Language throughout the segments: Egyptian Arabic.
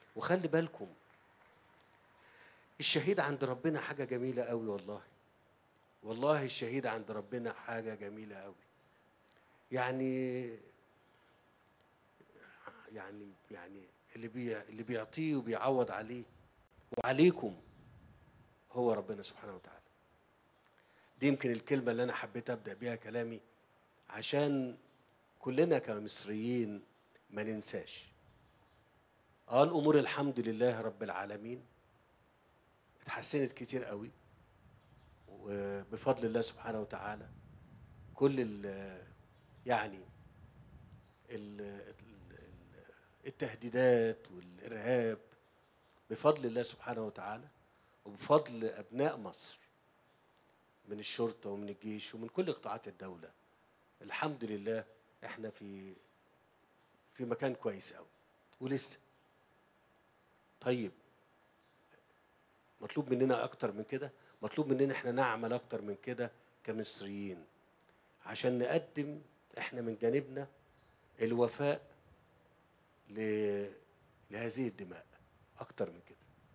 وخلي بالكم الشهيد عند ربنا حاجة جميلة قوي والله والله الشهيد عند ربنا حاجة جميلة قوي يعني يعني يعني اللي بي اللي بيعطيه وبيعوض عليه وعليكم هو ربنا سبحانه وتعالى دي يمكن الكلمة اللي أنا حبيت أبدأ بيها كلامي عشان كلنا كمصريين ما ننساش اه الامور الحمد لله رب العالمين اتحسنت كتير قوي وبفضل الله سبحانه وتعالى كل ال يعني ال ال التهديدات والارهاب بفضل الله سبحانه وتعالى وبفضل ابناء مصر من الشرطه ومن الجيش ومن كل قطاعات الدوله الحمد لله احنا في في مكان كويس قوي ولسه طيب مطلوب مننا اكتر من كده مطلوب مننا احنا نعمل اكتر من كده كمصريين عشان نقدم احنا من جانبنا الوفاء ل... لهذه الدماء اكتر من كده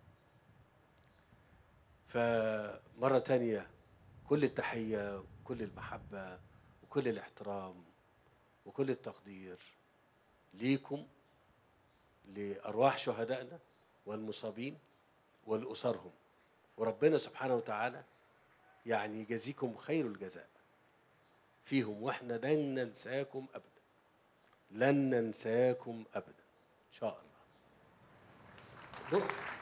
فمرة تانية كل التحية وكل المحبة وكل الاحترام وكل التقدير ليكم لأرواح شهدائنا والمصابين ولأسرهم وربنا سبحانه وتعالى يعني يجازيكم خير الجزاء فيهم واحنا لن ننساكم ابدا لن ننساكم ابدا ان شاء الله